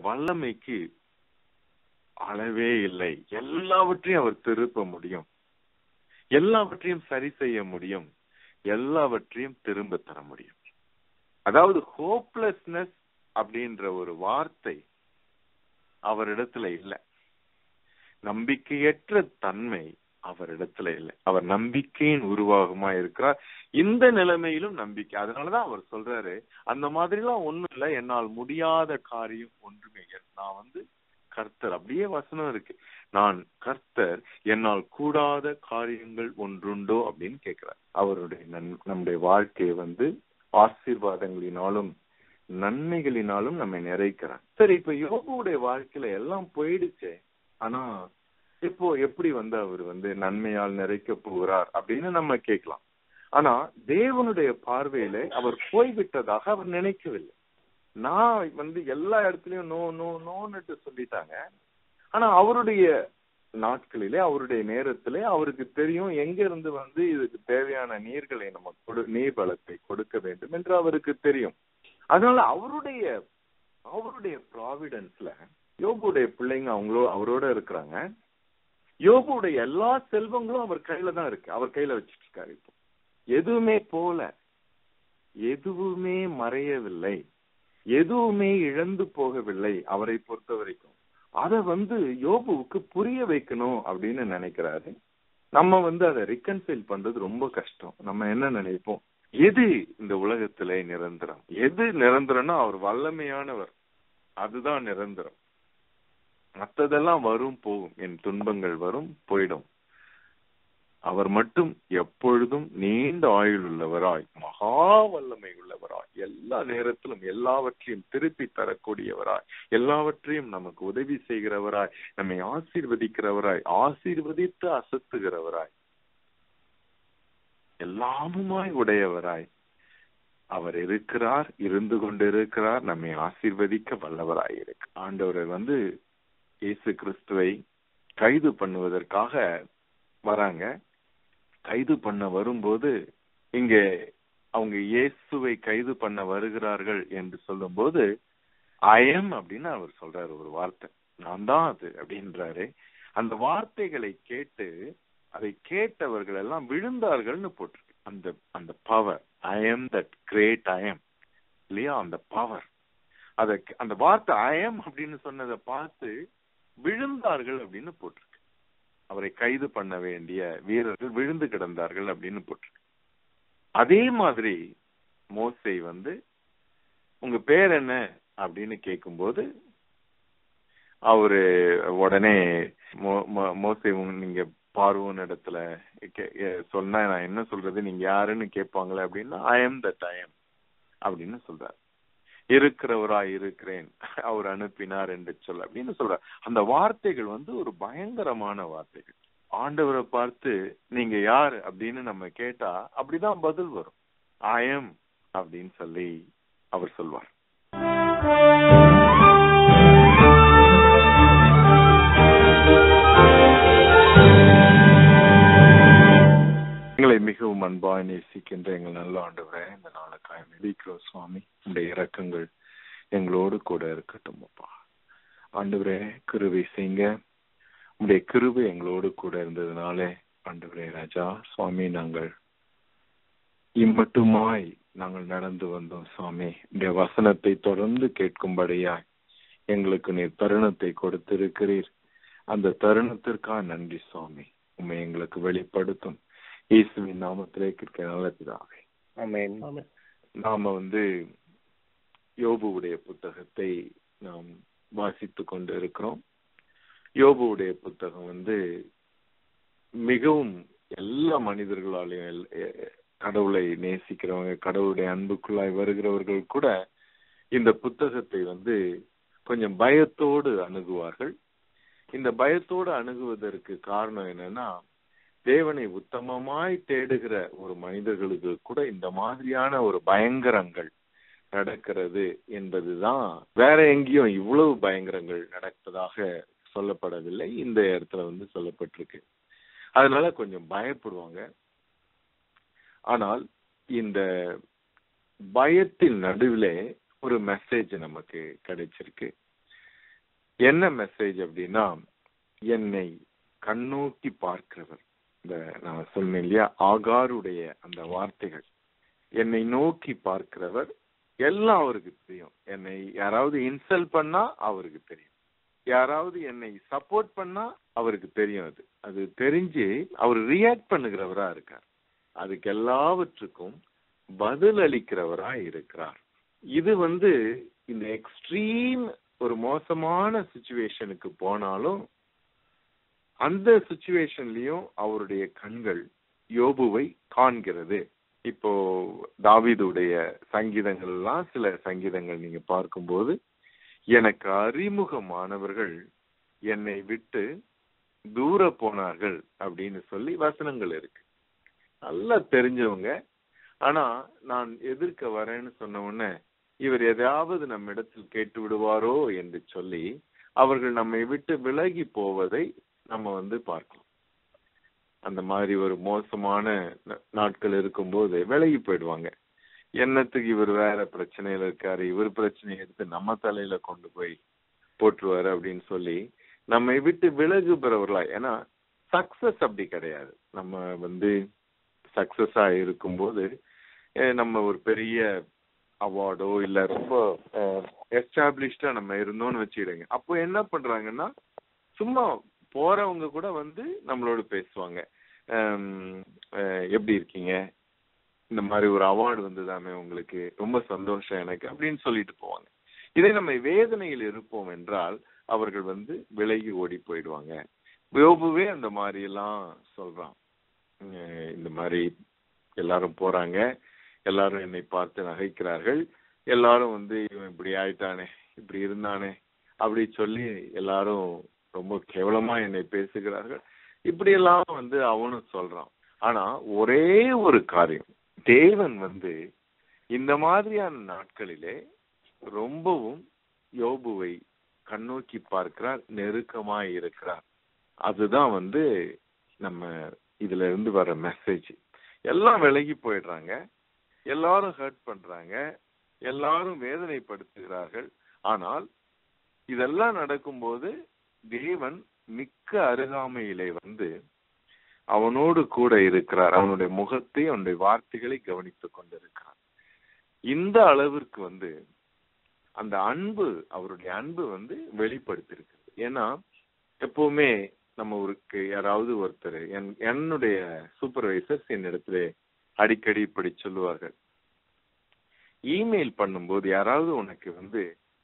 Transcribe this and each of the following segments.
வல்லமைக்கு அளவே இல்லை எல்லாவற்றையும் அவர் திருப்ப முடியும் எல்லாவற்றையும் சரி செய்ய முடியும் எல்லாவற்றையும் திரும்ப தர முடியும் அதாவது ஹோப்லெஸ்னஸ் அப்படின்ற ஒரு வார்த்தை அவரிடத்துல இல்ல நம்பிக்கையற்ற தன்மை அவரிடத்துல இல்லை அவர் நம்பிக்கையின் உருவாகமா இருக்கிறார் இந்த நிலைமையிலும் நம்பிக்கை அதனாலதான் அவர் சொல்றாரு அந்த மாதிரி எல்லாம் ஒண்ணும் இல்ல என்னால் முடியாத காரியம் ஒன்றுமே இல்லை. நான் வந்து கர்த்தர் அப்படியே வசனம் இருக்கு நான் கர்த்தர் என்னால் கூடாத காரியங்கள் ஒன்றுண்டோ அப்படின்னு கேட்கிறார் அவருடைய நன்- நம்முடைய வாழ்க்கையை வந்து ஆசீர்வாதங்களினாலும் நன்மைகளினாலும் நம்மை நிறைக்கிறார் சரி இப்ப யோகுடைய வாழ்க்கையில எல்லாம் போயிடுச்சே ஆனா இப்போ எப்படி வந்து அவர் வந்து நன்மையால் நிறைக்க போகிறார் அப்படின்னு நம்ம கேட்கலாம் ஆனா தேவனுடைய பார்வையில அவர் போய்விட்டதாக அவர் நினைக்கவில்லை நான் வந்து எல்லா இடத்துலயும் நோ நோ நோன்னுட்டு சொல்லிட்டாங்க ஆனா அவருடைய நாட்களிலே அவருடைய நேரத்திலே அவருக்கு தெரியும் எங்க இருந்து வந்து இதுக்கு தேவையான நீர்களை நம்ம கொடு நீர் வளத்தை கொடுக்க வேண்டும் என்று அவருக்கு தெரியும் அதனால அவருடைய அவருடைய ப்ராவிடன்ஸ்ல யோபுடைய பிள்ளைங்க அவங்களோ அவரோட இருக்கிறாங்க யோபுடைய எல்லா செல்வங்களும் அவர் கையில தான் இருக்கு அவர் கையில வச்சிட்டு இருக்காரு இப்போ எதுவுமே போல எதுவுமே மறையவில்லை எதுவுமே இழந்து போகவில்லை அவரை பொறுத்த வரைக்கும் அத வந்து யோபுவுக்கு புரிய வைக்கணும் அப்படின்னு நினைக்கிறாரு நம்ம வந்து அதை ரிகன்சைல் பண்றது ரொம்ப கஷ்டம் நம்ம என்ன நினைப்போம் எது இந்த உலகத்திலே நிரந்தரம் எது நிரந்தரம்னா அவர் வல்லமையானவர் அதுதான் நிரந்தரம் மத்ததெல்லாம் வரும் போகும் என் துன்பங்கள் வரும் போயிடும் அவர் மட்டும் எப்பொழுதும் நீண்ட ஆயுள் உள்ளவராய் மகா வல்லமை உள்ளவராய் எல்லா நேரத்திலும் எல்லாவற்றையும் திருப்பி தரக்கூடியவராய் எல்லாவற்றையும் நமக்கு உதவி செய்கிறவராய் நம்மை ஆசீர்வதிக்கிறவராய் ஆசீர்வதித்து அசத்துகிறவராய் எல்லாமுமாய் உடையவராய் அவர் இருக்கிறார் இருந்து கொண்டிருக்கிறார் நம்மை ஆசீர்வதிக்க வல்லவராய் இருக்கு ஆண்டவர் வந்து இயேசு கிறிஸ்துவை கைது பண்ணுவதற்காக வராங்க கைது பண்ண வரும்போது இங்க அவங்க இயேசுவை கைது பண்ண வருகிறார்கள் என்று சொல்லும்போது அயம் அப்படின்னு அவர் சொல்றாரு ஒரு வார்த்தை நான் தான் அது அப்படின்றாரு அந்த வார்த்தைகளை கேட்டு அதை கேட்டவர்கள் எல்லாம் விழுந்தார்கள்னு போட்டிருக்கு அந்த அந்த power I am that great I am இல்லையா அந்த பவர் அத அந்த வார்த்தை ஐ எம் அப்படின்னு சொன்னதை பார்த்து விழுந்தார்கள் அப்படின்னு போட்டிருக்கு அவரை கைது பண்ண வேண்டிய வீரர்கள் விழுந்து கிடந்தார்கள் அப்படின்னு போட்டிருக்கு அதே மாதிரி மோசை வந்து உங்க பேர் என்ன அப்படின்னு கேட்கும்போது அவரு உடனே மோ- மோ- மோசே உங்க- நீங்க பார்வோன் இடத்துல கே- எ- சொன்னா நான் என்ன சொல்றது நீங்க யாருன்னு கேட்பாங்களே அப்படின்னா I am that I am அப்படின்னு சொல்றாரு இருக்கிறவராய் இருக்கிறேன் அவர் அனுப்பினார் என்று சொல்ல அப்படின்னு சொல்றார் அந்த வார்த்தைகள் வந்து ஒரு பயங்கரமான வார்த்தைகள் ஆண்டவரை பார்த்து நீங்க யார் அப்படின்னு நம்ம கேட்டா அப்படிதான் பதில் வரும் ஐ எம் அப்படின்னு சொல்லி அவர் சொல்வார் எங்களை மிகவும் அன்பாய் நேசிக்கின்ற எங்கள் நல்ல ஆண்டவரே இந்த நாளுக்காக மிதிக்கிறோம் சுவாமி உடைய இரக்கங்கள் எங்களோடு கூட இருக்கட்டும் அப்பா ஆண்டவரே கிருவை செய்யுங்க உடைய கிருபை எங்களோடு கூட இருந்ததுனாலே ஆண்டவரே ராஜா சுவாமி நாங்கள் இம்மட்டுமாய் நாங்கள் நடந்து வந்தோம் சுவாமி உடைய வசனத்தை தொடர்ந்து கேட்கும்படியாய் எங்களுக்கு நீர் தருணத்தை கொடுத்திருக்கிறீர் அந்த தருணத்திற்காக நன்றி சுவாமி உண்மை எங்களுக்கு வெளிப்படுத்தும் இயேசுவின் நாமத்திலே கேட்க நல்ல பிதாவே ஆமென் நாம வந்து யோபுவுடைய புத்தகத்தை நாம் வாசித்து கொண்டு இருக்கிறோம் யோபுவுடைய புத்தகம் வந்து மிகவும் எல்லா மனிதர்களாலையும் எல்- எ- கடவுளை நேசிக்கிறவங்க கடவுளுடைய அன்புக்குள்ளாய் வருகிறவர்கள் கூட இந்த புத்தகத்தை வந்து கொஞ்சம் பயத்தோடு அணுகுவார்கள் இந்த பயத்தோடு அணுகுவதற்கு காரணம் என்னன்னா தேவனை உத்தமமாய் தேடுகிற ஒரு மனிதர்களுக்கு கூட இந்த மாதிரியான ஒரு பயங்கரங்கள் நடக்கிறது என்பதுதான் வேற எங்கேயும் இவ்வளவு பயங்கரங்கள் நடப்பதாக சொல்லப்படவில்லை இந்த இடத்துல வந்து சொல்லப்பட்டிருக்கு அதனால கொஞ்சம் பயப்படுவாங்க ஆனால் இந்த பயத்தின் நடுவிலே ஒரு மெசேஜ் நமக்கு கிடைச்சிருக்கு என்ன மெசேஜ் அப்படின்னா என்னை கண்ணோக்கி பார்க்கிறவர் இந்த நான் சொன்னேன் இல்லையா ஆகாருடைய அந்த வார்த்தைகள் என்னை நோக்கி பார்க்கிறவர் எல்லாம் அவருக்கு தெரியும் என்னை யாராவது இன்சல்ட் பண்ணா அவருக்கு தெரியும் யாராவது என்னை சப்போர்ட் பண்ணா அவருக்கு தெரியும் அது அது தெரிஞ்சு அவர் ரியாக்ட் பண்ணுகிறவரா இருக்கார் அதுக்கு எல்லாவற்றுக்கும் பதில் அளிக்கிறவரா இருக்கிறார் இது வந்து இந்த எக்ஸ்ட்ரீம் ஒரு மோசமான சுச்சுவேஷனுக்கு போனாலும் அந்த சுச்சுவேஷன்லயும் அவருடைய கண்கள் யோபுவை காண்கிறது இப்போ தாவீதுடைய சங்கீதங்கள் எல்லாம் சில சங்கீதங்கள் நீங்க பார்க்கும்போது எனக்கு அறிமுகமானவர்கள் என்னை விட்டு தூர போனார்கள் அப்படின்னு சொல்லி வசனங்கள் இருக்கு நல்லா தெரிஞ்சவங்க ஆனா நான் எதிர்க்க வரேன்னு சொன்ன உடனே இவர் எதையாவது நம்ம இடத்தில் கேட்டு விடுவாரோ என்று சொல்லி அவர்கள் நம்மை விட்டு விலகி போவதை நம்ம வந்து பார்க்கலாம் அந்த மாதிரி ஒரு மோசமான ந- நாட்கள் இருக்கும்போது விலகி போயிடுவாங்க என்னத்துக்கு இவர் வேற பிரச்சனையில இருக்காரு இவர் பிரச்சனையை எடுத்து நம்ம தலையில கொண்டு போய் போட்டுருவாரு அப்படின்னு சொல்லி நம்மை விட்டு விலகுபவர்களா ஏன்னா சக்சஸ் அப்படி கிடையாது நம்ம வந்து சக்சஸா இருக்கும்போது அஹ், நம்ம ஒரு பெரிய அவார்டோ இல்ல ரொம்ப எஸ்டாப்ளிஷ்டா நம்ம இருந்தோம்னு வச்சுக்கிடுங்க அப்போ என்ன பண்றாங்கன்னா சும்மா போறவங்க கூட வந்து நம்மளோட பேசுவாங்க ஹம், அஹ், எப்படி இருக்கீங்க இந்த மாதிரி ஒரு அவார்டு வந்ததாமே உங்களுக்கு ரொம்ப சந்தோஷம் எனக்கு அப்படின்னு சொல்லிட்டு போவாங்க இதே நம்ம வேதனையில் இருப்போம் என்றால் அவர்கள் வந்து விலகி ஓடி போயிடுவாங்க யோபுவே அந்த மாதிரி எல்லாம் சொல்றான் அஹ் இந்த மாதிரி எல்லாரும் போறாங்க எல்லாரும் என்னை பார்த்து நகைக்கிறார்கள் எல்லாரும் வந்து இவன் இப்படி ஆயிட்டானே இப்படி இருந்தானே அப்படி சொல்லி எல்லாரும் ரொம்ப கேவலமா என்னை பேசுகிறார்கள் இப்படி எல்லாம் வந்து அவனும் சொல்றான் ஆனா ஒரே ஒரு காரியம் தேவன் வந்து இந்த மாதிரியான நாட்களிலே ரொம்பவும் யோபுவை கண்ணோக்கி பார்க்கிறார் நெருக்கமாய் இருக்கிறார் அதுதான் வந்து நம்ம இதுல இருந்து வர மெசேஜ் எல்லாம் விலகி போயிடுறாங்க எல்லாரும் ஹர்ட் பண்றாங்க எல்லாரும் வேதனைப்படுத்துகிறார்கள் ஆனால் இதெல்லாம் நடக்கும்போது தேவன் மிக்க அருகாமையிலே வந்து அவனோடு கூட இருக்கிறார் அவனுடைய முகத்தை அவனுடைய வார்த்தைகளை கவனித்துக் கொண்டிருக்கிறார் இந்த அளவிற்கு வந்து அந்த அன்பு அவருடைய அன்பு வந்து வெளிப்படுத்திருக்கிறது ஏன்னா எப்பவுமே நம்ம ஒருக்கு யாராவது ஒருத்தர் என் என்னுடைய சூப்பர்வைசர்ஸ் என்னிடத்துல அடிக்கடி இப்படி சொல்லுவார்கள் இமெயில் பண்ணும்போது யாராவது உனக்கு வந்து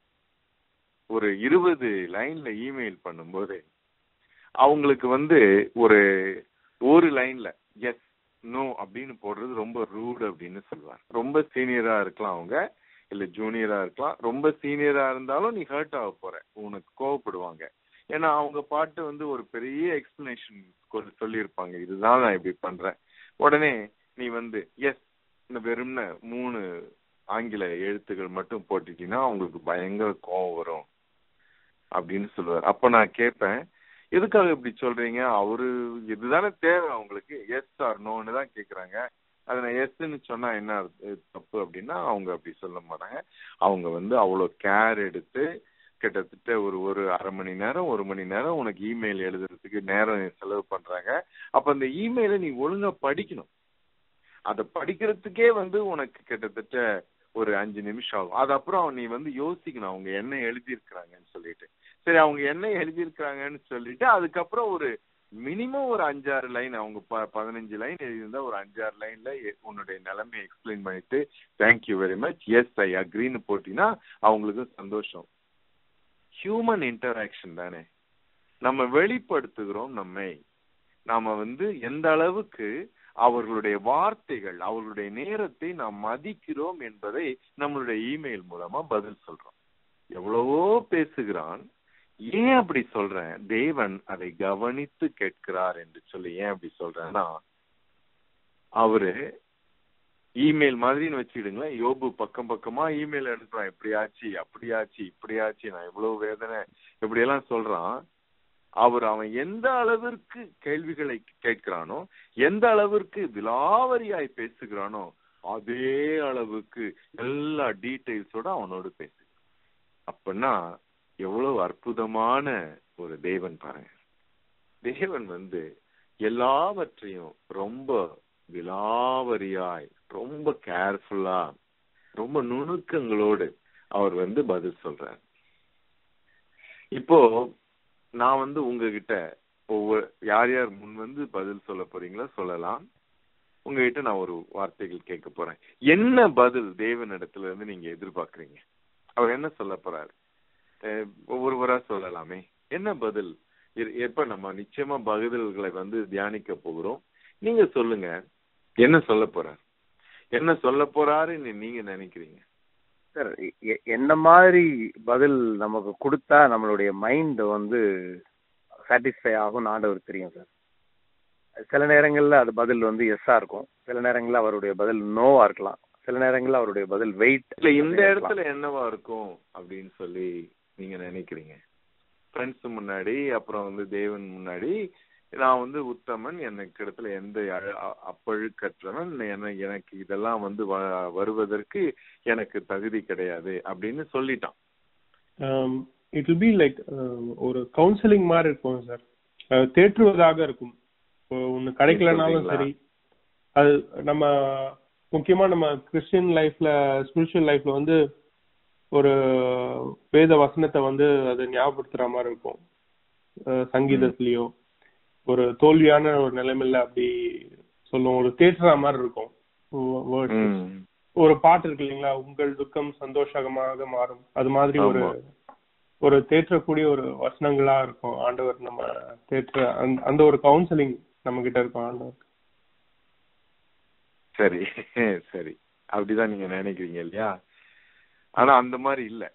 ஒரு இருபது லைன்ல இமெயில் பண்ணும்போது அவங்களுக்கு வந்து ஒரு ஒரு லைன்ல எஸ் நோ அப்படின்னு போடுறது ரொம்ப ரூட் அப்படின்னு சொல்லுவார் ரொம்ப சீனியரா இருக்கலாம் அவங்க இல்ல ஜூனியரா இருக்கலாம் ரொம்ப சீனியரா இருந்தாலும் நீ ஹர்ட் ஆக போற உனக்கு கோவப்படுவாங்க ஏன்னா அவங்க பாட்டு வந்து ஒரு பெரிய எக்ஸ்பிளனேஷன் சொல்லியிருப்பாங்க இதுதான் நான் இப்படி பண்றேன் உடனே நீ வந்து எஸ் இந்த வெறும்ன மூணு ஆங்கில எழுத்துக்கள் மட்டும் போட்டுட்டீங்கன்னா அவங்களுக்கு பயங்கர கோவம் வரும் அப்படின்னு சொல்லுவார் அப்ப நான் கேட்பேன் எதுக்காக இப்படி சொல்றீங்க அவரு இதுதானே தேவை அவங்களுக்கு எஸ் ஆர் நோன்னு தான் கேக்குறாங்க அதை நான் எஸ்ன்னு சொன்னா என்ன அர்த்த- தப்பு அப்படின்னா அவங்க அப்படி சொல்ல மாட்டாங்க அவங்க வந்து அவ்வளவு கேர் எடுத்து கிட்டத்தட்ட ஒரு ஒரு அரை மணி நேரம் ஒரு மணி நேரம் உனக்கு இமெயில் எழுதுறதுக்கு நேரம் செலவு பண்றாங்க அப்ப அந்த இமெயிலை நீ ஒழுங்கா படிக்கணும் அதை படிக்கிறதுக்கே வந்து உனக்கு கிட்டத்தட்ட ஒரு அஞ்சு நிமிஷம் ஆகும் அது அப்புறம் நீ வந்து யோசிக்கணும் அவங்க என்ன எழுதியிருக்கிறாங்கன்னு சொல்லிட்டு சரி அவங்க என்ன எழுதியிருக்கிறாங்கன்னு சொல்லிட்டு அதுக்கப்புறம் ஒரு மினிமம் ஒரு அஞ்சாறு லைன் அவங்க ப- பதினஞ்சு லைன் எழுதியிருந்தா ஒரு அஞ்சாறு லைன்ல உன்னுடைய நிலைமையை எக்ஸ்பிளைன் பண்ணிட்டு thank you very much yes I அக்ரின்னு போட்டீங்கன்னா அவங்களுக்கு சந்தோஷம் ஹியூமன் இன்டராக்ஷன் தானே நம்ம வெளிப்படுத்துகிறோம் நம்மை நாம வந்து எந்த அளவுக்கு அவர்களுடைய வார்த்தைகள் அவர்களுடைய நேரத்தை நாம் மதிக்கிறோம் என்பதை நம்மளுடைய இமெயில் மூலமா பதில் சொல்றோம் எவ்வளவோ பேசுகிறான் ஏன் அப்படி சொல்றேன் தேவன் அதை கவனித்து கேட்கிறார் என்று சொல்லி ஏன் அப்படி சொல்றேன்னா அவரு இமெயில் மாதிரின்னு வச்சுக்கிடுங்களேன் யோபு பக்கம் பக்கமா இமெயில் அனுப்புறான் இப்படியாச்சு அப்படியாச்சு இப்படியாச்சு நான் இவ்வளவு வேதனை இப்படியெல்லாம் சொல்றான் அவர் அவன் எந்த அளவிற்கு கேள்விகளை கேட்கிறானோ எந்த அளவிற்கு விலாவரியாய் பேசுகிறானோ அதே அளவுக்கு எல்லா டீடைல்ஸோட அவனோடு பேசு அப்படின்னா எவ்வளவு அற்புதமான ஒரு தேவன் பாருங்க தேவன் வந்து எல்லாவற்றையும் ரொம்ப விலாவரியாய் ரொம்ப கேர்ஃபுல்லா ரொம்ப நுணுக்கங்களோடு அவர் வந்து பதில் சொல்றார் இப்போ நான் வந்து உங்ககிட்ட ஒவ்வொரு யார் யார் முன் வந்து பதில் சொல்ல போறீங்களோ சொல்லலாம் உங்ககிட்ட நான் ஒரு வார்த்தைகள் கேட்க போறேன் என்ன பதில் தேவனிடத்துல இருந்து நீங்க எதிர்பார்க்கறீங்க அவர் என்ன சொல்ல போறாரு அஹ் ஒவ்வொருவரா சொல்லலாமே என்ன பதில் இ- எப்ப நம்ம நிச்சயமா பதில்களை வந்து தியானிக்க போகிறோம் நீங்க சொல்லுங்க என்ன சொல்ல போறார் என்ன சொல்ல போறாருன்னு நீங்க நினைக்கிறீங்க சார் எ- என்ன மாதிரி பதில் நமக்கு கொடுத்தா நம்மளுடைய மைண்ட் வந்து சாட்டிஸ்ஃபை ஆகும் ஆண்டவர் தெரியும் சார் சில நேரங்கள்ல அது பதில் வந்து எஸ்ஸா இருக்கும் சில நேரங்கள்ல அவருடைய பதில் நோவா இருக்கலாம் சில நேரங்கள்ல அவருடைய பதில் வெயிட் இல்ல இந்த இடத்துல என்னவா இருக்கும் அப்படின்னு சொல்லி நீங்க நினைக்கிறீங்க ஃப்ரெண்ட்ஸ் முன்னாடி அப்புறம் வந்து தேவன் முன்னாடி நான் வந்து உத்தமன் எனக்கு இடத்துல எந்த அழ- அ- அப்பழுக்கற்றவன் என- எனக்கு இதெல்லாம் வந்து வ- வருவதற்கு எனக்கு தகுதி கிடையாது அப்படின்னு சொல்லிட்டான் இட் வில் பி லைக் ஒரு கவுன்சிலிங் மாதிரி இருக்கும் சார் தேற்றுவதாக இருக்கும் ஒன்னு கிடைக்கலனாலும் சொல்றீங்களா? சரி அது நம்ம முக்கியமா நம்ம கிறிஸ்டியன் லைஃப்ல ஸ்பிரிச்சுவல் லைஃப்ல வந்து ஒரு வேத வசனத்தை வந்து அது ஞாபகப்படுத்துற மாதிரி இருக்கும் அஹ் சங்கீதத்திலயோ ஒரு தோல்வியான ஒரு நிலைமையில அப்படி சொல்லுவோம் ஒரு தேற்றுற மாதிரி இருக்கும் words. ம். ஒரு பாட்டு இருக்கு இல்லைங்களா உங்கள் துக்கம் சந்தோஷமாக மாறும் அது மாதிரி ஒரு ஆமா. ஒரு தேற்றக்கூடிய ஒரு வசனங்களா இருக்கும் ஆண்டவர் நம்ம தேற்ற அந்த- அந்த ஒரு கவுன்சிலிங் நம்ம கிட்ட இருக்கும் ஆண்டவர் சரி சரி அப்படிதான் நீங்க நினைக்கிறீங்க இல்லையா ஆனா அந்த மாதிரி இல்ல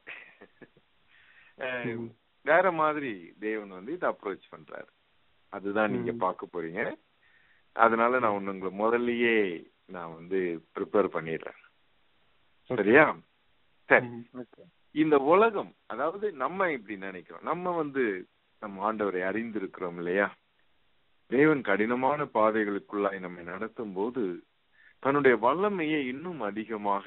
அஹ், ம். வேற மாதிரி தேவன் வந்து இதை அப்ரோச் பண்றாரு அதுதான் நீங்க ம். பார்க்க போறீங்க அதனால நான் ஒண்ணு உங்களை முதல்லயே நான் வந்து ப்ரிப்பேர் பண்ணிடுறேன் சரியா சரி ம். இந்த உலகம் அதாவது நம்ம இப்படி நினைக்கிறோம் நம்ம வந்து நம்ம ஆண்டவரை அறிந்திருக்கிறோம் இல்லையா தேவன் கடினமான பாதைகளுக்குள்ளாய் நம்மை நடத்தும் போது தன்னுடைய வல்லமையை இன்னும் அதிகமாக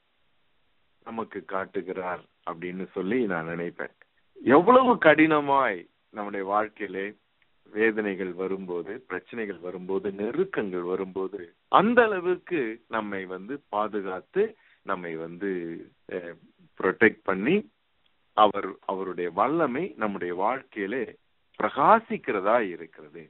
நமக்கு காட்டுகிறார் அப்படின்னு சொல்லி நான் நினைப்பேன் எவ்வளவு கடினமாய் நம்முடைய வாழ்க்கையிலே வேதனைகள் வரும்போது பிரச்சனைகள் வரும்போது நெருக்கங்கள் வரும்போது அந்த அளவுக்கு நம்மை வந்து பாதுகாத்து நம்மை வந்து ப்ரொடெக்ட் பண்ணி அவர் அவருடைய வல்லமை நம்முடைய வாழ்க்கையிலே பிரகாசிக்கிறதா இருக்கிறது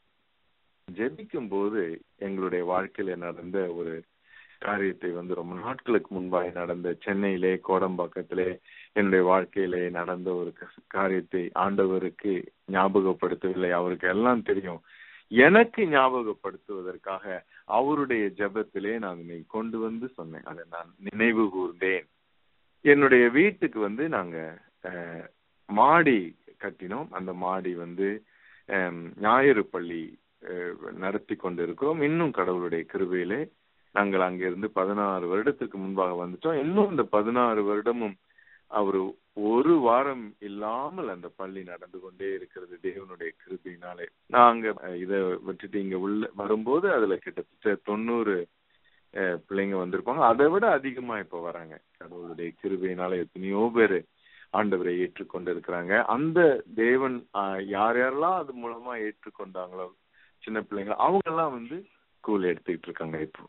ஜெபிக்கும் போது எங்களுடைய வாழ்க்கையில நடந்த ஒரு காரியத்தை வந்து ரொம்ப நாட்களுக்கு முன்பாக நடந்த சென்னையிலே கோடம்பாக்கத்திலே என்னுடைய வாழ்க்கையிலே நடந்த ஒரு க- காரியத்தை ஆண்டவருக்கு ஞாபகப்படுத்தவில்லை அவருக்கு எல்லாம் தெரியும் எனக்கு ஞாபகப்படுத்துவதற்காக அவருடைய ஜெபத்திலே நான் இன்னைக்கு கொண்டு வந்து சொன்னேன் அதை நான் நினைவு கூர்ந்தேன் என்னுடைய வீட்டுக்கு வந்து நாங்க அஹ், மாடி கட்டினோம் அந்த மாடி வந்து அஹ், ஞாயிறு பள்ளி அஹ், நடத்தி கொண்டிருக்கிறோம் இன்னும் கடவுளுடைய கிருபையிலே நாங்கள் அங்கிருந்து பதினாறு வருடத்துக்கு முன்பாக வந்துட்டோம் இன்னும் இந்த பதினாறு வருடமும் அவர் ஒரு வாரம் இல்லாமல் அந்த பள்ளி நடந்து கொண்டே இருக்கிறது தேவனுடைய கிருபையினாலே நாங்க அஹ், இத விட்டுட்டு இங்க உள்ள வரும்போது அதுல கிட்டத்தட்ட தொண்ணூறு அஹ், பிள்ளைங்க வந்திருப்பாங்க அதை விட அதிகமா இப்ப வராங்க கடவுளுடைய கிருபையினால எத்தனையோ பேரு ஆண்டவரை ஏற்றுக்கொண்டு இருக்கிறாங்க அந்த தேவன் ஆஹ், யார் யாரெல்லாம் அது மூலமா ஏற்றுக்கொண்டாங்களோ சின்ன பிள்ளைங்க அவங்க எல்லாம் வந்து ஸ்கூல் எடுத்துக்கிட்டு இருக்காங்க இப்போ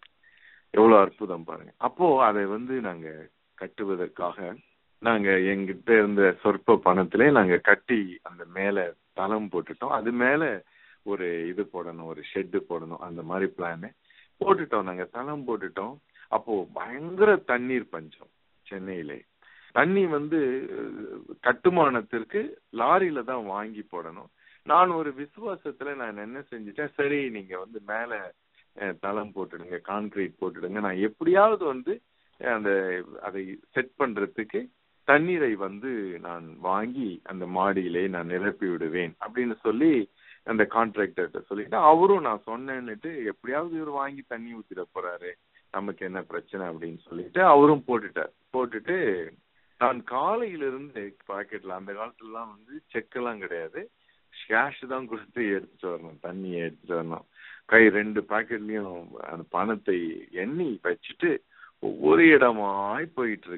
எவ்வளவு அற்புதம் பாருங்க அப்போ அதை வந்து நாங்க கட்டுவதற்காக நாங்க எங்கிட்ட இருந்த சொற்ப பணத்திலே நாங்க கட்டி அந்த மேல தளம் போட்டுட்டோம் அது மேல ஒரு இது போடணும் ஒரு ஷெட்டு போடணும் அந்த மாதிரி பிளான் போட்டுட்டோம் நாங்க தளம் போட்டுட்டோம் அப்போ பயங்கர தண்ணீர் பஞ்சம் சென்னையிலே தண்ணி வந்து அஹ், கட்டுமானத்திற்கு லாரியில தான் வாங்கி போடணும் நான் ஒரு விசுவாசத்துல நான் என்ன செஞ்சுட்டேன் சரி நீங்க வந்து மேல அஹ், தளம் போட்டுடுங்க கான்கிரீட் போட்டுடுங்க நான் எப்படியாவது வந்து அஹ், அந்த அதை செட் பண்றதுக்கு தண்ணீரை வந்து நான் வாங்கி அந்த மாடியிலே நான் நிரப்பி விடுவேன் அப்படின்னு சொல்லி அந்த கான்ட்ராக்டர்கிட்ட சொல்லிட்டு அவரும் நான் சொன்னேன்னுட்டு எப்படியாவது இவர் வாங்கி தண்ணி ஊத்திட போறாரு நமக்கு என்ன பிரச்சனை அப்படின்னு சொல்லிட்டு அவரும் போட்டுட்டார் போட்டுட்டு நான் காலையிலிருந்து பாக்கெட்ல அந்த காலத்துல எல்லாம் வந்து செக் எல்லாம் கிடையாது கேஷ் தான் கொடுத்து எடுத்துட்டு வரணும் தண்ணியை எடுத்துட்டு வரணும் கை ரெண்டு பாக்கெட்லயும் அந்த பணத்தை எண்ணி வச்சுட்டு ஒவ்வொரு இடமாய் போயிட்டு இருக்கேன்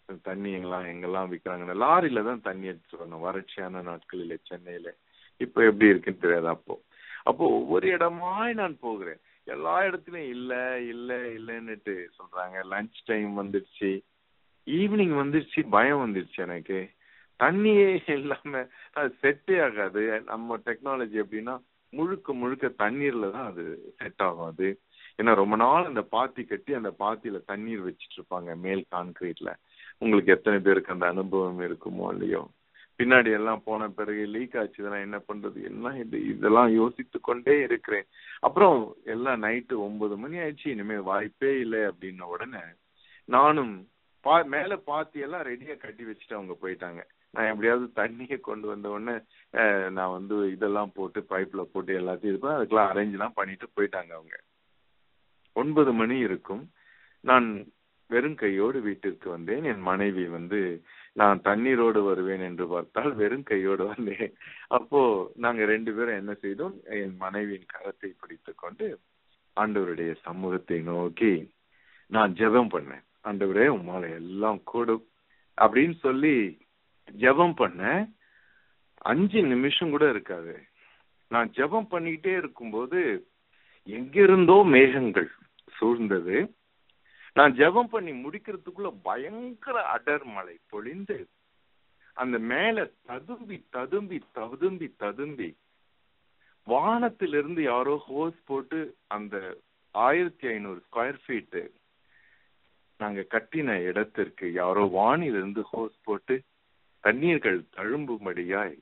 தண்ணி எங்கெல்லாம் எங்கெல்லாம் விற்கிறாங்க லாரியில தான் தண்ணி எடுத்துட்டு வரணும் வறட்சியான நாட்களில சென்னையில இப்ப எப்படி இருக்குன்னு தெரியாது அப்போ அப்போ ஒவ்வொரு இடமாய் நான் போகிறேன் எல்லா இடத்துலயும் இல்ல இல்ல இல்லன்னுட்டு சொல்றாங்க லஞ்ச் டைம் வந்துடுச்சு ஈவினிங் வந்துடுச்சு பயம் வந்துடுச்சு எனக்கு தண்ணியே இல்லாம அது செட்டே ஆகாது நம்ம டெக்னாலஜி எப்படின்னா முழுக்க முழுக்க தண்ணீர்ல தான் அது செட் ஆகும் அது ஏன்னா ரொம்ப நாள் அந்த பாத்தி கட்டி அந்த பாத்தியில தண்ணீர் வச்சிட்டு இருப்பாங்க மேல் கான்கிரீட்ல உங்களுக்கு எத்தனை பேருக்கு அந்த அனுபவம் இருக்குமோ இல்லையோ பின்னாடி எல்லாம் போன பிறகு லீக் ஆச்சுதுன்னா என்ன பண்றது என்ன இது இதெல்லாம் யோசித்து கொண்டே இருக்கிறேன் அப்புறம் எல்லாம் நைட்டு ஒன்பது மணி ஆயிடுச்சு இனிமே வாய்ப்பே இல்லை அப்படின்ன உடனே நானும் பா மேல பாத்தி எல்லாம் ரெடியா கட்டி வச்சுட்டு அவங்க போயிட்டாங்க நான் எப்படியாவது தண்ணியை கொண்டு வந்த உடனே நான் வந்து இதெல்லாம் போட்டு பைப்ல போட்டு எல்லாத்தையும் இது அதுக்கெல்லாம் அரேஞ்ச் எல்லாம் பண்ணிட்டு போயிட்டாங்க அவங்க ஒன்பது மணி இருக்கும் நான் வெறும் கையோடு வீட்டிற்கு வந்தேன் என் மனைவி வந்து நான் தண்ணீரோடு வருவேன் என்று பார்த்தால் வெறும் கையோடு வந்தேன் அப்போ நாங்க ரெண்டு பேரும் என்ன செய்தோம் என் மனைவியின் கரத்தை பிடித்து கொண்டு ஆண்டவருடைய சமூகத்தை நோக்கி நான் ஜெபம் பண்ணேன் ஆண்டவரே உமால எல்லாம் கூடும் அப்படின்னு சொல்லி ஜெபம் பண்ண அஞ்சு நிமிஷம் கூட இருக்காது நான் ஜெபம் பண்ணிக்கிட்டே இருக்கும்போது எங்கிருந்தோ மேகங்கள் சூழ்ந்தது நான் ஜெபம் பண்ணி முடிக்கிறதுக்குள்ள பயங்கர அடர் மழை பொழிந்து அந்த மேல ததும்பி ததும்பி ததும்பி ததும்பி வானத்திலிருந்து யாரோ ஹோஸ் போட்டு அந்த ஆயிரத்தி ஐநூறு ஸ்கொயர் ஃபீட் நாங்க கட்டின இடத்திற்கு யாரோ வானிலிருந்து ஹோஸ் போட்டு தண்ணீர்கள் தழும்பும்படியாய்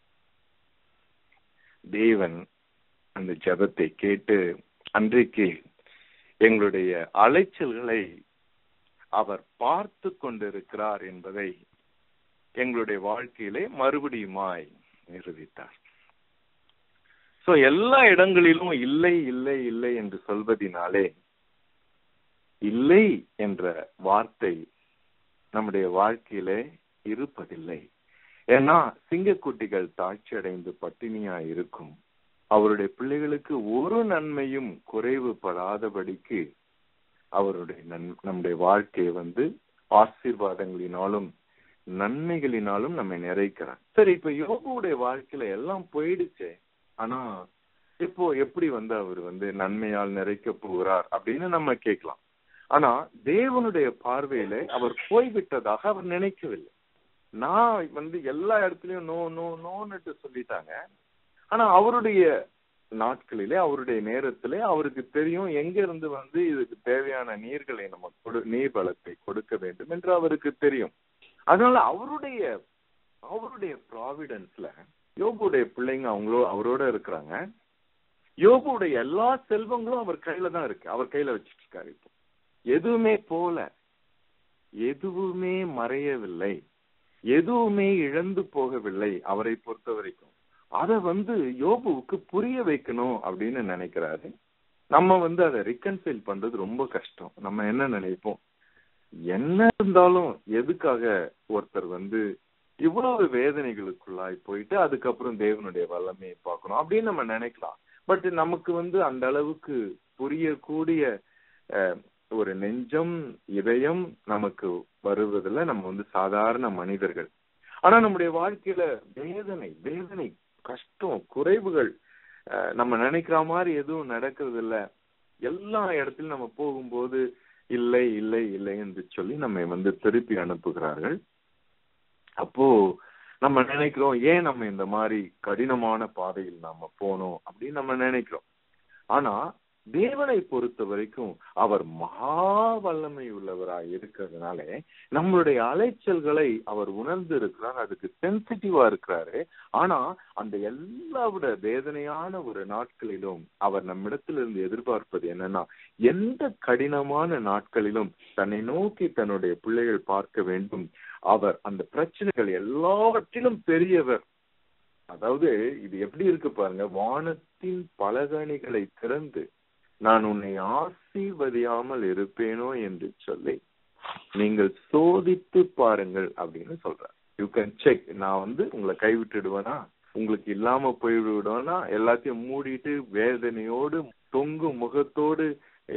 தேவன் அந்த ஜபத்தை கேட்டு அன்றைக்கு எங்களுடைய அலைச்சல்களை அவர் பார்த்து கொண்டிருக்கிறார் என்பதை எங்களுடைய வாழ்க்கையிலே மறுபடியுமாய் நிரூபித்தார் சோ எல்லா இடங்களிலும் இல்லை இல்லை இல்லை என்று சொல்வதினாலே இல்லை என்ற வார்த்தை நம்முடைய வாழ்க்கையிலே இருப்பதில்லை ஏன்னா சிங்கக்குட்டிகள் தாட்சி அடைந்து பட்டினியா இருக்கும் அவருடைய பிள்ளைகளுக்கு ஒரு நன்மையும் குறைவுபடாதபடிக்கு அவருடைய நம்முடைய வாழ்க்கையை வந்து ஆசீர்வாதங்களினாலும் நன்மைகளினாலும் நம்ம நிறைக்கிறார் சரி இப்ப யோகுடைய வாழ்க்கையில எல்லாம் போயிடுச்சே ஆனா இப்போ எப்படி வந்து அவர் வந்து நன்மையால் நிறைக்க போகிறார் அப்படின்னு நம்ம கேட்கலாம் ஆனா தேவனுடைய பார்வையில அவர் போய்விட்டதாக அவர் நினைக்கவில்லை நான் வந்து எல்லா இடத்துலயும் நோ நோ நோன்னுட்டு சொல்லிட்டாங்க ஆனா அவருடைய நாட்களிலே அவருடைய நேரத்திலே அவருக்கு தெரியும் எங்க இருந்து வந்து இதுக்கு தேவையான நீர்களை நம்ம கொடு நீர் வளத்தை கொடுக்க வேண்டும் என்று அவருக்கு தெரியும் அதனால அவருடைய அவருடைய ப்ராவிடன்ஸ்ல யோபுடைய பிள்ளைங்க அவங்களோ அவரோட இருக்கிறாங்க யோபுடைய எல்லா செல்வங்களும் அவர் கையில தான் இருக்கு அவர் கையில வச்சிட்டு இருக்காரு இப்போ எதுவுமே போல எதுவுமே மறையவில்லை எதுவுமே இழந்து போகவில்லை அவரை பொறுத்த வரைக்கும் அத வந்து யோபுவுக்கு புரிய வைக்கணும் அப்படின்னு நினைக்கிறாரு நம்ம வந்து அதை ரிகன்சைல் பண்றது ரொம்ப கஷ்டம் நம்ம என்ன நினைப்போம் என்ன இருந்தாலும் எதுக்காக ஒருத்தர் வந்து இவ்வளவு வேதனைகளுக்குள்ளாய் போயிட்டு அதுக்கப்புறம் தேவனுடைய வல்லமையை பார்க்கணும் அப்படின்னு நம்ம நினைக்கலாம் பட் நமக்கு வந்து அந்த அளவுக்கு புரியக்கூடிய ஒரு நெஞ்சம் இதயம் நமக்கு வருவதில் நம்ம வந்து சாதாரண மனிதர்கள் ஆனா நம்முடைய வாழ்க்கையில வேதனை வேதனை கஷ்டம் குறைவுகள் நம்ம நினைக்கிற மாதிரி எதுவும் நடக்கிறது இல்ல எல்லா இடத்திலும் நம்ம போகும்போது இல்லை இல்லை இல்லை என்று சொல்லி நம்ம வந்து திருப்பி அனுப்புகிறார்கள் அப்போ நம்ம நினைக்கிறோம் ஏன் நம்ம இந்த மாதிரி கடினமான பாதையில் நாம போனோம் அப்படின்னு நம்ம நினைக்கிறோம் ஆனா தேவனை பொறுத்த வரைக்கும் அவர் மகா வல்லமை உள்ளவராய் இருக்கிறதுனால நம்மளுடைய அலைச்சல்களை அவர் உணர்ந்து இருக்கிறார் அதுக்கு சென்சிட்டிவா இருக்கிறாரு ஆனா அந்த எல்லாவிட வேதனையான ஒரு நாட்களிலும் அவர் நம்மிடத்திலிருந்து எதிர்பார்ப்பது என்னன்னா எந்த கடினமான நாட்களிலும் தன்னை நோக்கி தன்னுடைய பிள்ளைகள் பார்க்க வேண்டும் அவர் அந்த பிரச்சனைகள் எல்லாவற்றிலும் பெரியவர் அதாவது இது எப்படி இருக்கு பாருங்க வானத்தின் பலகணிகளை திறந்து நான் உன்னை ஆசீர்வதியாமல் இருப்பேனோ என்று சொல்லி நீங்கள் சோதித்து பாருங்கள் அப்படின்னு சொல்றேன் யூ கேன் செக் நான் வந்து உங்களை கைவிட்டுடுவேனா உங்களுக்கு இல்லாம போய்விடுவேனா எல்லாத்தையும் மூடிட்டு வேதனையோடு தொங்கும் முகத்தோடு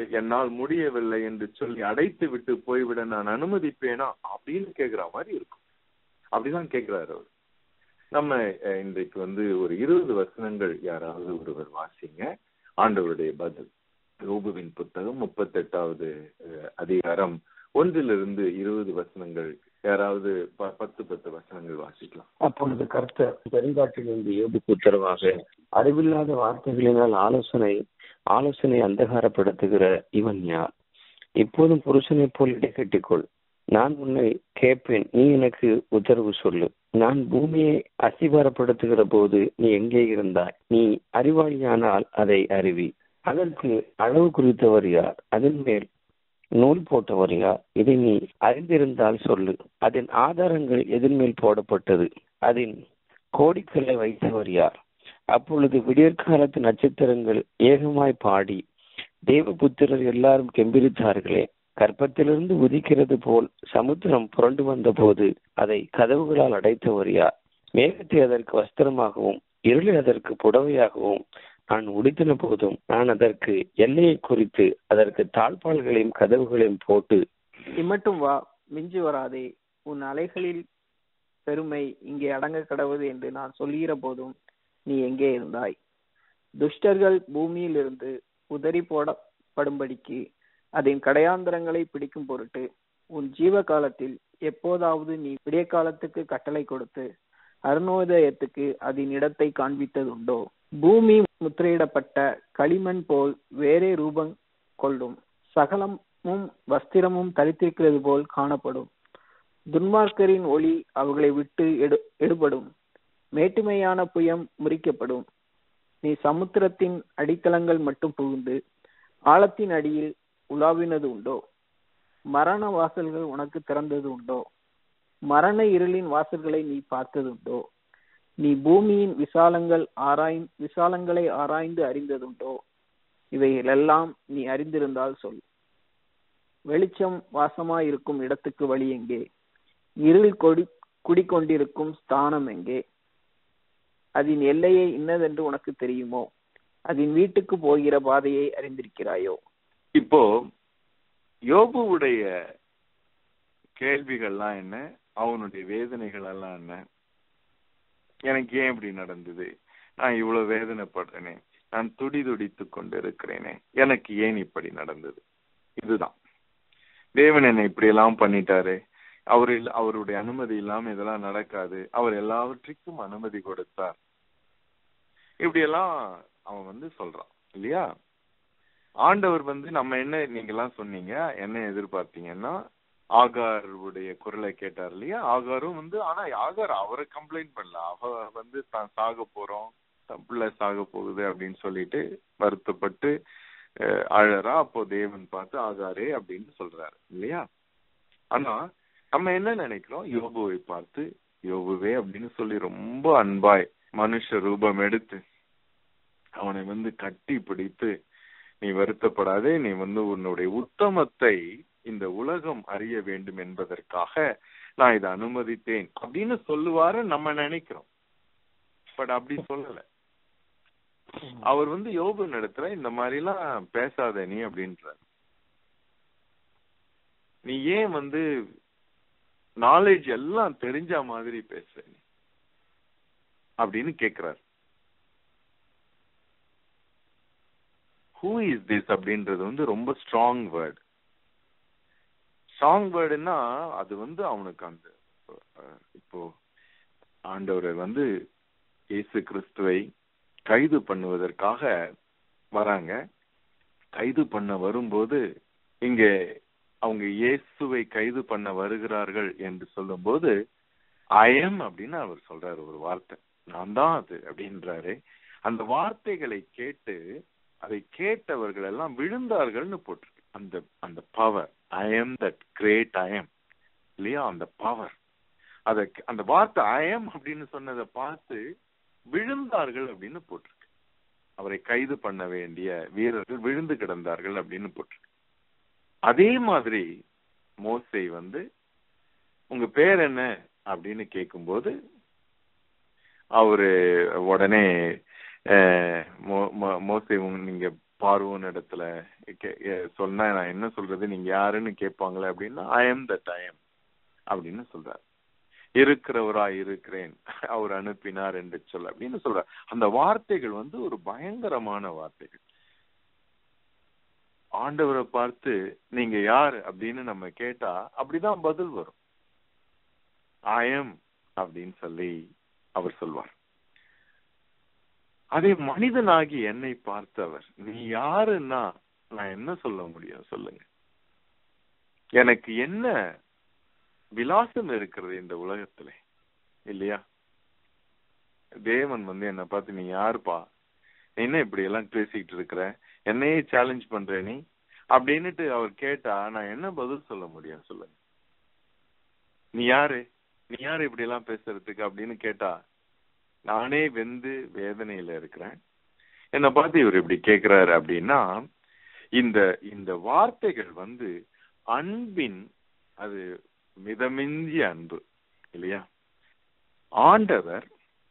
என்னால் முடியவில்லை என்று சொல்லி அடைத்து விட்டு போய்விட நான் அனுமதிப்பேனா அப்படின்னு கேக்குற மாதிரி இருக்கும் அப்படிதான் கேக்குறாரு அவர் நம்ம அஹ், இன்றைக்கு வந்து ஒரு இருபது வசனங்கள் யாராவது ஒருவர் வாசிங்க ஆண்டவருடைய பதில் யோபுவின் புத்தகம் முப்பத்தெட்டாவது அஹ், அதிகாரம் ஒன்றிலிருந்து இருபது வசனங்கள் யாராவது ப- பத்து பத்து வசனங்கள் வாசிக்கலாம் அப்பொழுது கர்த்தர் பெருங்காற்றிலிருந்து யோபுக்கு உத்தரவாக அறிவில்லாத வார்த்தைகளினால் ஆலோசனை ஆலோசனை அந்தகாரப்படுத்துகிற இவன் யார் இப்போதும் புருஷனைப் போல் இடைக்கட்டிக்கொள் நான் உன்னை கேட்பேன் நீ எனக்கு உத்தரவு சொல்லு நான் பூமியை அசிபாரப்படுத்துகிற போது நீ எங்கே இருந்தாய் நீ அறிவாளியானால் அதை அறிவி அதற்கு அளவு குறித்தவர் யார் அதன் மேல் நூல் போட்டவர் யார் இதை நீ அறிந்திருந்தால் சொல்லு அதன் ஆதாரங்கள் எதன் மேல் போடப்பட்டது அதன் கோடிக்கல்லை வைத்தவர் யார் அப்பொழுது விடியற்காலத்து நட்சத்திரங்கள் ஏகமாய் பாடி தேவபுத்திரர் எல்லாரும் கெம்பிரித்தார்களே கற்பத்திலிருந்து உதிக்கிறது போல் சமுத்திரம் புரண்டு வந்த போது அதை கதவுகளால் அடைத்தவர் யார் மேகத்தை அதற்கு வஸ்திரமாகவும் இருளை அதற்கு புடவையாகவும் நான் உடுத்தின போதும் நான் அதற்கு எல்லையை குறித்து அதற்கு தாழ்பால்களையும் கதவுகளையும் போட்டு இம்மட்டும் வா மிஞ்சி வராதே உன் அலைகளில் பெருமை இங்கே அடங்க கடவுது என்று நான் சொல்லுகிற போதும் நீ எங்கே இருந்தாய் துஷ்டர்கள் பூமியிலிருந்து உதறி போடப்படும்படிக்கு அதன் கடையாந்திரங்களை பிடிக்கும் பொருட்டு உன் ஜீவ காலத்தில் எப்போதாவது நீ விடிய காலத்துக்கு கட்டளை கொடுத்து அருணோதயத்துக்கு அதன் இடத்தை காண்பித்ததுண்டோ பூமி முத்திரையிடப்பட்ட களிமண் போல் வேறே ரூபம் கொள்ளும் சகலமும் வஸ்திரமும் தரித்திருக்கிறது போல் காணப்படும் துன்மார்க்கரின் ஒளி அவர்களை விட்டு எடு எடுபடும் மேட்டுமையான புயம் முறிக்கப்படும் நீ சமுத்திரத்தின் அடித்தளங்கள் மட்டும் புகுந்து ஆழத்தின் அடியில் உலாவினது உண்டோ மரண வாசல்கள் உனக்கு திறந்தது உண்டோ மரண இருளின் வாசல்களை நீ பார்த்ததுண்டோ நீ பூமியின் விசாலங்கள் ஆராய் விசாலங்களை ஆராய்ந்து அறிந்ததுண்டோ இவைகளெல்லாம் நீ அறிந்திருந்தால் சொல் வெளிச்சம் வாசமாயிருக்கும் இடத்துக்கு வழி எங்கே இருள் கொடி குடிக்கொண்டிருக்கும் ஸ்தானம் எங்கே அதன் எல்லையை இன்னதென்று உனக்கு தெரியுமோ அதன் வீட்டுக்கு போகிற பாதையை அறிந்திருக்கிறாயோ இப்போ யோபுவுடைய கேள்விகள்லாம் என்ன அவனுடைய வேதனைகள் எல்லாம் என்ன எனக்கு ஏன் இப்படி நடந்தது நான் இவ்வளவு வேதனைப்படுறேனே நான் துடி துடித்து கொண்டு இருக்கிறேனே எனக்கு ஏன் இப்படி நடந்தது இதுதான் தேவன் என்னை இப்படி எல்லாம் பண்ணிட்டாரு அவர் இல்ல- அவருடைய அனுமதி இல்லாம இதெல்லாம் நடக்காது அவர் எல்லாவற்றுக்கும் அனுமதி கொடுத்தார் இப்படி எல்லாம் அவன் வந்து சொல்றான் இல்லையா ஆண்டவர் வந்து நம்ம என்ன நீங்க எல்லாம் சொன்னீங்க என்ன எதிர்பார்த்தீங்கன்னா ஆகாருடைய குரலை கேட்டார் இல்லையா ஆகாரும் வந்து ஆனா ஆகார் அவரை கம்ப்ளைண்ட் பண்ணல அவ வந்து தான் சாக போறோம் தன் பிள்ளை சாக போகுது அப்படின்னு சொல்லிட்டு வருத்தப்பட்டு அஹ், அழறா அப்போ தேவன் பார்த்து ஆகாரே அப்படின்னு சொல்றாரு இல்லையா ஆனா நம்ம என்ன நினைக்கிறோம் யோபுவை பார்த்து யோபுவே அப்படின்னு சொல்லி ரொம்ப அன்பாய் மனுஷ ரூபம் எடுத்து அவனை வந்து கட்டி பிடித்து நீ வருத்தப்படாதே நீ வந்து உன்னுடைய உத்தமத்தை இந்த உலகம் அறிய வேண்டும் என்பதற்காக நான் இதை அனுமதித்தேன் அப்படின்னு சொல்லுவாரு நம்ம நினைக்கிறோம் பட் அப்படி சொல்லல அவர் வந்து யோபு நடத்துல இந்த மாதிரி எல்லாம் பேசாத நீ அப்படின்றார் நீ ஏன் வந்து நாலேஜ் எல்லாம் தெரிஞ்ச மாதிரி பேசுற நீ அப்படின்னு கேக்குறாரு ஹூ இஸ் திஸ் அப்படின்றது வந்து ரொம்ப ஸ்ட்ராங் வேர்ட் ஸ்ட்ராங் வேர்டுன்னா அது வந்து அவனுக்கு அந்த அஹ், இப்போ ஆண்டவரை வந்து இயேசு கிறிஸ்துவை கைது பண்ணுவதற்காக வராங்க கைது பண்ண வரும்போது இங்க அவங்க இயேசுவை கைது பண்ண வருகிறார்கள் என்று சொல்லும்போது அயம் அப்படின்னு அவர் சொல்றாரு ஒரு வார்த்தை நான் தான் அது அப்படின்றாரு அந்த வார்த்தைகளை கேட்டு அதை கேட்டவர்கள் எல்லாம் விழுந்தார்கள்னு போட்டிருக்கு அந்த அந்த power I am that great I am இல்லையா அந்த பவர் அத அந்த வார்த்தை ஐ எம் அப்படின்னு சொன்னதை பார்த்து விழுந்தார்கள் அப்படின்னு போட்டிருக்கு அவரை கைது பண்ண வேண்டிய வீரர்கள் விழுந்து கிடந்தார்கள் அப்படின்னு போட்டிருக்கு அதே மாதிரி மோசை வந்து உங்க பேர் என்ன அப்படின்னு கேட்கும்போது அவரு உடனே அஹ், மோ- மோ- மோசே உங்க- நீங்க பார்வோன் இடத்துல கே- எ- சொன்னா நான் என்ன சொல்றது நீங்க யாருன்னு கேட்பாங்களே அப்படின்னா I am that I am அப்படின்னு சொல்றார் இருக்கிறவராய் இருக்கிறேன் அவர் அனுப்பினார் என்று சொல்ல அப்படின்னு சொல்றார் அந்த வார்த்தைகள் வந்து ஒரு பயங்கரமான வார்த்தைகள் ஆண்டவரை பார்த்து நீங்க யாரு அப்படின்னு நம்ம கேட்டா அப்படிதான் பதில் வரும் ஐ எம் அப்படின்னு சொல்லி அவர் சொல்வார் அதே மனிதனாகி என்னை பார்த்தவர் நீ யாருன்னா நான் என்ன சொல்ல முடியும் சொல்லுங்க எனக்கு என்ன விலாசம் இருக்கிறது இந்த உலகத்துல இல்லையா தேவன் வந்து என்ன பார்த்து நீ யாருப்பா நீ என்ன இப்படி எல்லாம் பேசிக்கிட்டு இருக்கிற என்னையே சேலஞ்ச் பண்ற நீ அப்படின்னுட்டு அவர் கேட்டா நான் என்ன பதில் சொல்ல முடியும் சொல்லுங்க நீ யாரு நீ யாரு இப்படி எல்லாம் பேசுறதுக்கு அப்படின்னு கேட்டா நானே வெந்து வேதனையில இருக்கிறேன் என்னை பார்த்து இவர் இப்படி கேக்குறாரு அப்படின்னா இந்த இந்த வார்த்தைகள் வந்து அன்பின் அது மிதமிஞ்சிய அன்பு இல்லையா ஆண்டவர்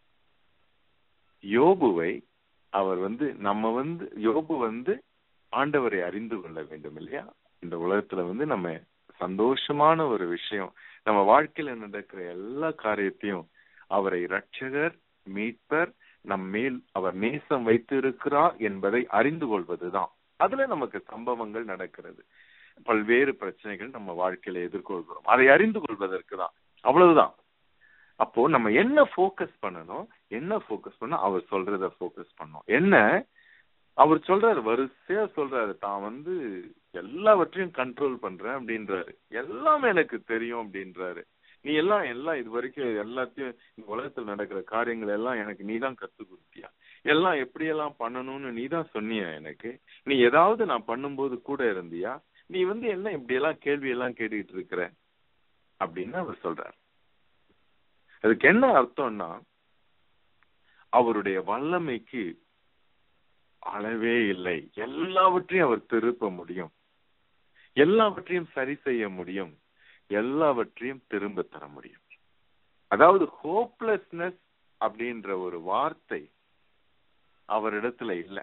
யோபுவை அவர் வந்து நம்ம வந்து யோபு வந்து ஆண்டவரை அறிந்து கொள்ள வேண்டும் இல்லையா இந்த உலகத்துல வந்து நம்ம சந்தோஷமான ஒரு விஷயம் நம்ம வாழ்க்கையில நடக்கிற எல்லா காரியத்தையும் அவரை ரட்சகர் மீட்பர் நம் மேல் அவர் நேசம் வைத்து இருக்கிறார் என்பதை அறிந்து கொள்வதுதான் அதுல நமக்கு சம்பவங்கள் நடக்கிறது பல்வேறு பிரச்சனைகள் நம்ம வாழ்க்கையில எதிர்கொள்கிறோம் அதை அறிந்து கொள்வதற்கு தான் அவ்வளவுதான் அப்போ நம்ம என்ன ஃபோக்கஸ் பண்ணணும் என்ன ஃபோக்கஸ் பண்ண அவர் சொல்றத ஃபோக்கஸ் பண்ணணும் என்ன அவர் சொல்றாரு வரிசையா சொல்றாரு தான் வந்து எல்லாவற்றையும் கண்ட்ரோல் பண்றேன் அப்படின்றாரு எல்லாமே எனக்கு தெரியும் அப்படின்றாரு நீ எல்லாம் எல்லாம் இது வரைக்கும் எல்லாத்தையும் இந்த உலகத்துல நடக்கிற காரியங்கள் எல்லாம் எனக்கு நீ தான் கத்து கொடுத்தியா எல்லாம் எப்படி எல்லாம் பண்ணணும்னு நீ தான் சொன்னியா எனக்கு நீ ஏதாவது நான் பண்ணும்போது கூட இருந்தியா நீ வந்து என்ன இப்படி எல்லாம் கேள்வி எல்லாம் கேட்டுக்கிட்டு இருக்கிற அப்படின்னு அவர் சொல்றார் அதுக்கு என்ன அர்த்தம்னா அவருடைய வல்லமைக்கு அளவே இல்லை எல்லாவற்றையும் அவர் திருப்ப முடியும் எல்லாவற்றையும் சரி செய்ய முடியும் எல்லாவற்றையும் திரும்ப தர முடியும் அதாவது ஹோப்லெஸ்னஸ் அப்படின்ற ஒரு வார்த்தை அவரிடத்துல இல்லை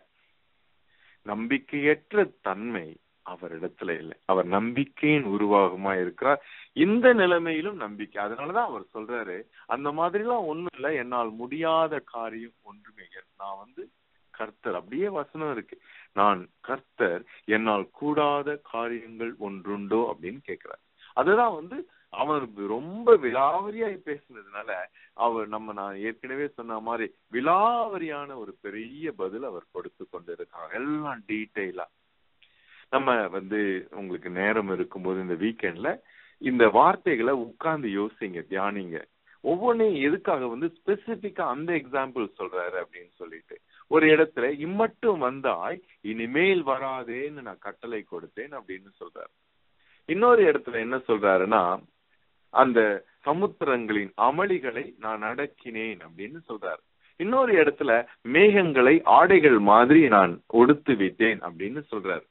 நம்பிக்கையற்ற தன்மை அவரிடத்துல இல்லை அவர் நம்பிக்கையின் உருவாகமா இருக்கிறார் இந்த நிலைமையிலும் நம்பிக்கை அதனாலதான் அவர் சொல்றாரு அந்த மாதிரிலாம் ஒண்ணும் இல்ல என்னால் முடியாத காரியம் ஒன்றுமே இல்லை. நான் வந்து கர்த்தர் அப்படியே வசனம் இருக்கு நான் கர்த்தர் என்னால் கூடாத காரியங்கள் ஒன்றுண்டோ அப்படின்னு கேக்குறார் அதுதான் வந்து அவர் ரொம்ப விலாவரியாய் பேசுனதுனால அவர் நம்ம நான் ஏற்கனவே சொன்ன மாதிரி விலாவரியான ஒரு பெரிய பதில் அவர் கொடுத்து கொண்டிருக்காங்க எல்லாம் டீட்டெயிலா நம்ம வந்து உங்களுக்கு நேரம் இருக்கும்போது இந்த வீக்கெண்ட்ல இந்த வார்த்தைகளை உட்கார்ந்து யோசிங்க தியானிங்க ஒவ்வொன்றையும் எதுக்காக வந்து ஸ்பெசிபிக்கா அந்த எக்ஸாம்பிள் சொல்றாரு அப்படின்னு சொல்லிட்டு ஒரு இடத்துல இம்மட்டும் வந்தாய் இனிமேல் வராதேன்னு நான் கட்டளை கொடுத்தேன் அப்படின்னு சொல்றாரு இன்னொரு இடத்துல என்ன சொல்றாருன்னா அந்த சமுத்திரங்களின் அமளிகளை நான் அடக்கினேன் அப்படின்னு சொல்றாரு இன்னொரு இடத்துல மேகங்களை ஆடைகள் மாதிரி நான் ஒடுத்து விட்டேன் அப்படின்னு சொல்றாரு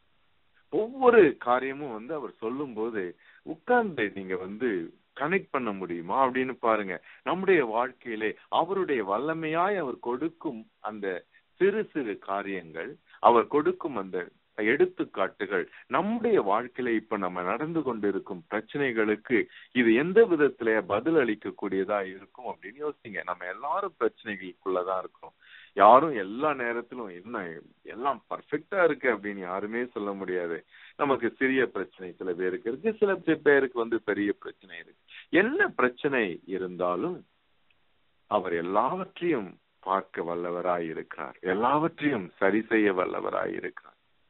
ஒவ்வொரு காரியமும் வந்து அவர் சொல்லும் போது உட்கார்ந்து நீங்க வந்து கனெக்ட் பண்ண முடியுமா அப்படின்னு பாருங்க நம்முடைய வாழ்க்கையிலே அவருடைய வல்லமையாய் அவர் கொடுக்கும் அந்த சிறு சிறு காரியங்கள் அவர் கொடுக்கும் அந்த எடுத்துக்காட்டுகள் நம்முடைய வாழ்க்கையில இப்ப நம்ம நடந்து கொண்டிருக்கும் பிரச்சனைகளுக்கு இது எந்த விதத்துல பதில் அளிக்க கூடியதா இருக்கும் அப்படின்னு யோசிங்க நம்ம எல்லாரும் பிரச்சனைகளுக்குள்ளதான் இருக்கோம் யாரும் எல்லா நேரத்திலும் என்ன எல்லாம் பர்ஃபெக்டா இருக்கு அப்படின்னு யாருமே சொல்ல முடியாது நமக்கு சிறிய பிரச்சனை சில பேருக்கு இருக்கு சில பேருக்கு வந்து பெரிய பிரச்சனை இருக்கு என்ன பிரச்சனை இருந்தாலும் அவர் எல்லாவற்றையும் பார்க்க வல்லவராய் இருக்கிறார் எல்லாவற்றையும் சரி செய்ய வல்லவராய் இருக்கிறார்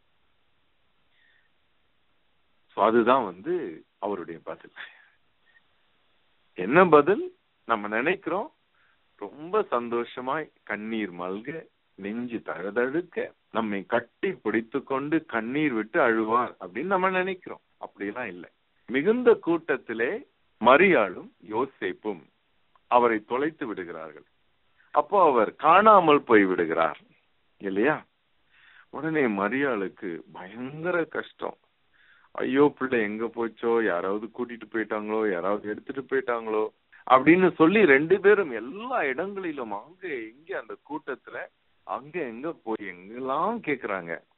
அதுதான் வந்து அவருடைய பதில் என்ன பதில் நம்ம நினைக்கிறோம் ரொம்ப சந்தோஷமாய் கண்ணீர் மல்க நெஞ்சு தழுதழுக்க நம்மை கட்டி பிடித்து கொண்டு கண்ணீர் விட்டு அழுவார் அப்படின்னு நம்ம நினைக்கிறோம் அப்படிலாம் இல்லை மிகுந்த கூட்டத்திலே மரியாளும் யோசேப்பும் அவரை தொலைத்து விடுகிறார்கள் அப்போ அவர் காணாமல் போய் விடுகிறார் இல்லையா உடனே மரியாளுக்கு பயங்கர கஷ்டம் ஐயோ பிள்ளை எங்க போச்சோ யாராவது கூட்டிட்டு போயிட்டாங்களோ யாராவது எடுத்துட்டு போயிட்டாங்களோ அப்படின்னு சொல்லி ரெண்டு பேரும் எல்லா இடங்களிலும் அங்க இங்க அந்த கூட்டத்துல அங்க எங்க போய் எங்கெல்லாம் கேக்குறாங்க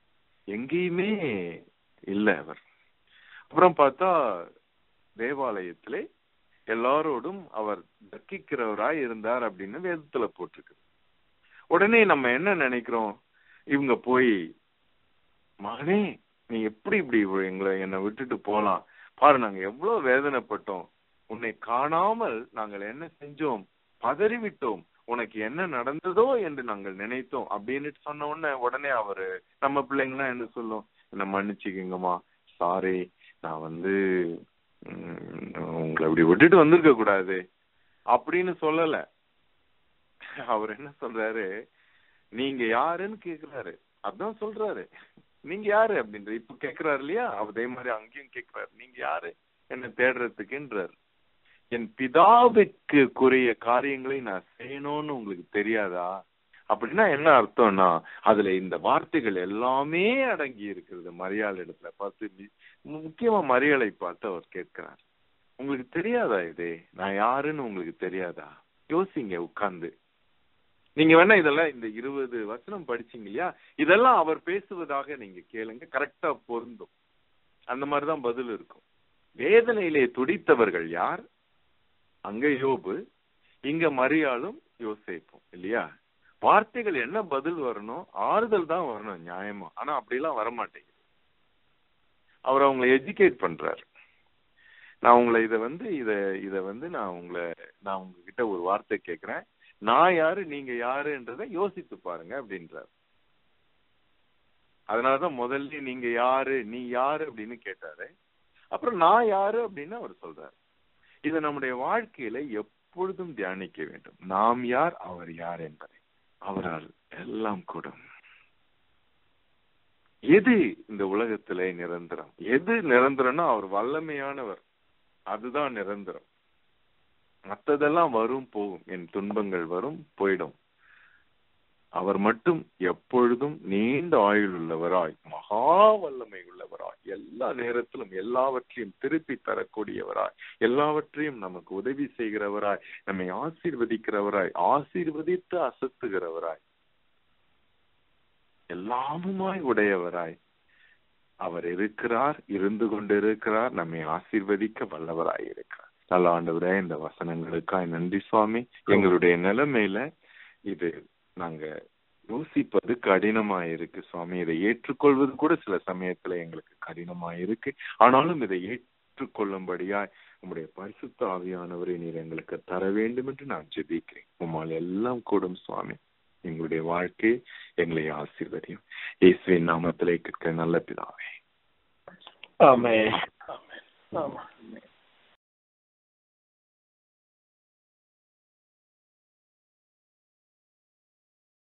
எங்கேயுமே இல்ல அவர் அப்புறம் பார்த்தா தேவாலயத்திலே எல்லாரோடும் அவர் தர்க்கிக்கிறவராய் இருந்தார் அப்படின்னு வேதத்துல போட்டிருக்கு உடனே நம்ம என்ன நினைக்கிறோம் இவங்க போய் மகனே நீ எப்படி இப்படி எங்களை என்னை விட்டுட்டு போலாம் பாரு நாங்க எவ்வளவு வேதனைப்பட்டோம் உன்னை காணாமல் நாங்கள் என்ன செஞ்சோம் பதறிவிட்டோம் உனக்கு என்ன நடந்ததோ என்று நாங்கள் நினைத்தோம் அப்படின்னு சொன்ன உடனே உடனே அவரு நம்ம பிள்ளைங்களாம் என்ன சொல்லும் என்ன மன்னிச்சுக்கங்கம்மா சாரி நான் வந்து உம், உங்களை இப்படி விட்டுட்டு வந்திருக்க கூடாது அப்படின்னு சொல்லல அவர் என்ன சொல்றாரு நீங்க யாருன்னு கேக்குறாரு அதான் சொல்றாரு நீங்க யாரு அப்படின்ற இப்ப கேக்குறாரு இல்லையா அதே மாதிரி அங்கேயும் கேக்குறாரு நீங்க யாரு என்ன தேடுறதுக்குன்றாரு என் பிதாவுக்கு குறைய காரியங்களை நான் செய்யணும்னு உங்களுக்கு தெரியாதா அப்படின்னா என்ன அர்த்தம்னா அதுல இந்த வார்த்தைகள் எல்லாமே அடங்கி இருக்கிறது மரியாள் இடத்துல பார்த்து மி- முக்கியமா மரியாதை பார்த்து அவர் கேட்கிறார் உங்களுக்கு தெரியாதா இது நான் யாருன்னு உங்களுக்கு தெரியாதா யோசிங்க உட்கார்ந்து நீங்க வேணா இதெல்லாம் இந்த இருபது வசனம் படிச்சீங்க இல்லையா இதெல்லாம் அவர் பேசுவதாக நீங்க கேளுங்க கரெக்டா பொருந்தும் அந்த மாதிரிதான் பதில் இருக்கும் வேதனையிலே துடித்தவர்கள் யார் அங்க யோபு இங்க மரியாளும் யோசேப்பும் இல்லையா வார்த்தைகள் என்ன பதில் வரணும் ஆறுதல் தான் வரணும் நியாயமா ஆனா அப்படிலாம் வர மாட்டேங்குது அவர் அவங்களை எஜுகேட் பண்றாரு நான் உங்களை இத வந்து இத இத வந்து நான் உங்களை நான் உங்ககிட்ட ஒரு வார்த்தை கேக்குறேன் நான் யாரு நீங்க யாருன்றதை யோசித்து பாருங்க அப்படின்றார் அதனாலதான் முதல்ல நீங்க யாரு நீ யாரு அப்படின்னு கேட்டாரு அப்புறம் நான் யாரு அப்படின்னு அவர் சொல்றாரு இது நம்முடைய வாழ்க்கையில எப்பொழுதும் தியானிக்க வேண்டும் நாம் யார் அவர் யார் என்பதை அவரால் எல்லாம் கூடும் எது இந்த உலகத்திலே நிரந்தரம் எது நிரந்தரம்னா அவர் வல்லமையானவர் அதுதான் நிரந்தரம் மத்ததெல்லாம் வரும் போகும் என் துன்பங்கள் வரும் போயிடும் அவர் மட்டும் எப்பொழுதும் நீண்ட ஆயுள் உள்ளவராய் மகா வல்லமை உள்ளவராய் எல்லா நேரத்திலும் எல்லாவற்றையும் திருப்பி தரக்கூடியவராய் எல்லாவற்றையும் நமக்கு உதவி செய்கிறவராய் நம்மை ஆசீர்வதிக்கிறவராய் ஆசீர்வதித்து அசத்துகிறவராய் எல்லாமுமாய் உடையவராய் அவர் இருக்கிறார் இருந்து கொண்டிருக்கிறார் நம்மை ஆசீர்வதிக்க வல்லவராய் இருக்கிறார் நல்ல ஆண்டவரே இந்த வசனங்களுக்காய் நன்றி சுவாமி எங்களுடைய நிலைமையில இது நாங்க யோசிப்பது கடினமா இருக்கு சுவாமி இதை ஏற்றுக்கொள்வது கூட சில சமயத்துல எங்களுக்கு கடினமா இருக்கு ஆனாலும் இதை ஏற்றுக்கொள்ளும்படியாய் உம்முடைய பரிசுத்த ஆவியானவரை நீர் எங்களுக்கு தர வேண்டும் என்று நான் ஜெபிக்கிறேன் உம்மால் எல்லாம் கூடும் சுவாமி எங்களுடைய வாழ்க்கை எங்களை ஆசீர்வதியும் இயேசுவின் நாமத்திலே கேட்க நல்ல பிதாவே ஆமென் ஆமென் ஆமென்